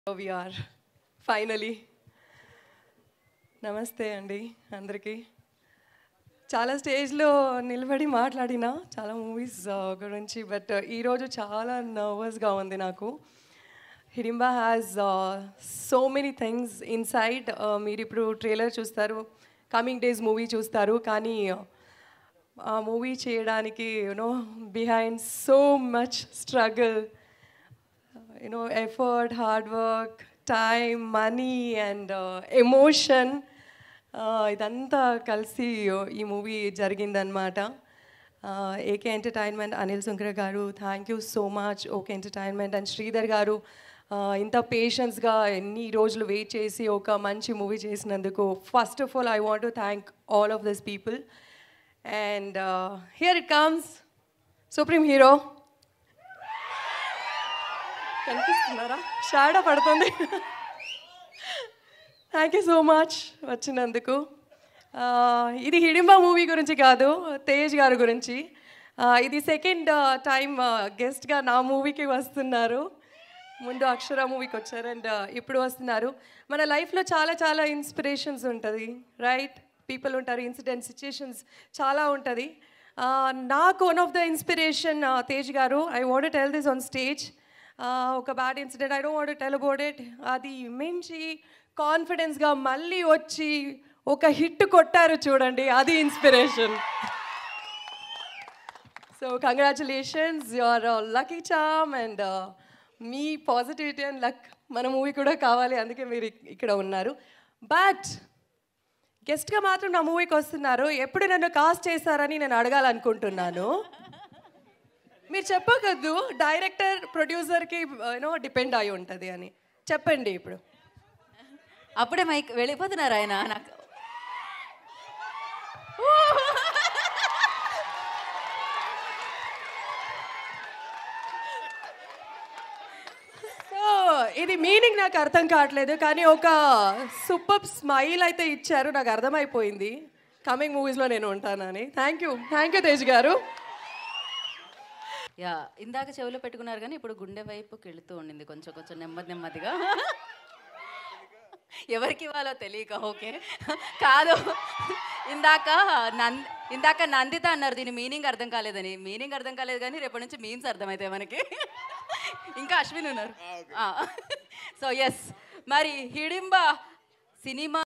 we are finally నమస్తే అండి అందరికీ చాలా స్టేజ్లో నిలబడి మాట్లాడిన చాలా మూవీస్ గురించి బట్ ఈరోజు చాలా నర్వస్గా ఉంది నాకు Hidimba has so many things inside మీరు ఇప్పుడు ట్రైలర్ చూస్తారు కమింగ్ డేస్ మూవీ చూస్తారు కానీ ఆ మూవీ చేయడానికి you know behind so much struggle you know effort hard work time money and emotion ఇదంతా కలిసి ఈ మూవీ జరిగిందనమాట AK entertainment Anil Sunkara garu thank you so much okay entertainment and Sridhar garu uh, ఇంత పేషెన్స్గా ఎన్ని రోజులు వెయిట్ చేసి ఒక మంచి మూవీ చేసినందుకు first of all I want to thank all of this people and here it comes supreme hero కనిపిస్తున్నారా షాడో పడుతుంది థ్యాంక్ యూ సో మచ్ వచ్చినందుకు ఆ, ఇది హిడింబా మూవీ గురించి కాదు తేజ్ గారి గురించి ఆ, ఇది సెకండ్ టైం గెస్ట్గా నా మూవీకి వస్తున్నారు ముందు అక్షర మూవీకి వచ్చారు అండ్ ఇప్పుడు వస్తున్నారు మన లైఫ్లో చాలా చాలా ఇన్స్పిరేషన్స్ ఉంటుంది రైట్ పీపుల్ ఉంటారు ఇన్సిడెంట్ సిచ్యుయేషన్స్ చాలా ఉంటుంది ఆ, నాకు one of the inspiration Tej garu I want tell this on stage ఒక bad incident I don't want tell about it అది మించి కాన్ఫిడెన్స్గా మళ్ళీ వచ్చి ఒక హిట్ కొట్టారు చూడండి అది inspiration so congratulations your lucky charm and మీ పాజిటివిటీ అండ్ లక్ మన మూవీ కూడా కావాలి అందుకే మీరు ఇక్- ఇక్కడ ఉన్నారు బట్ గెస్ట్గా మాత్రం నా మూవీకి వస్తున్నారు ఎప్పుడు నన్ను కాస్ట్ చేశారని నేను అడగాలనుకుంటున్నాను మీరు చెప్పకద్దు డైరెక్టర్ ప్రొడ్యూసర్కి యూనో డిపెండ్ అయి ఉంటుంది అని చెప్పండి ఇప్పుడు అప్పుడే మైక్ వెళ్ళిపోతున్నారు ఆయన నాకు సో ఇది మీనింగ్ నాకు అర్థం కావట్లేదు కానీ ఒక సూపర్ స్మైల్ అయితే ఇచ్చారు నాకు అర్థమైపోయింది కమింగ్ మూవీస్లో నేను ఉంటానని thank you thank you Tej garu yeah ఇందాక చెవిలో పెట్టుకున్నారు కానీ ఇప్పుడు గుండె వైపుకి వెళుతూ ఉండింది కొంచెం కొంచెం నెమ్మది నెమ్మదిగా ఎవరికి ఇవ్వాలో తెలియక ఓకే కాదు ఇందాక నంద్ ఇందాక నందిత అన్నారు దీని మీనింగ్ అర్థం కాలేదని మీనింగ్ అర్థం కాలేదు కానీ రేపటి నుంచి మీన్స్ అర్థమవుతాయి మనకి ఇంకా అశ్విన్ ఉన్నారు సో ఎస్ మరి హిడింబ సినిమా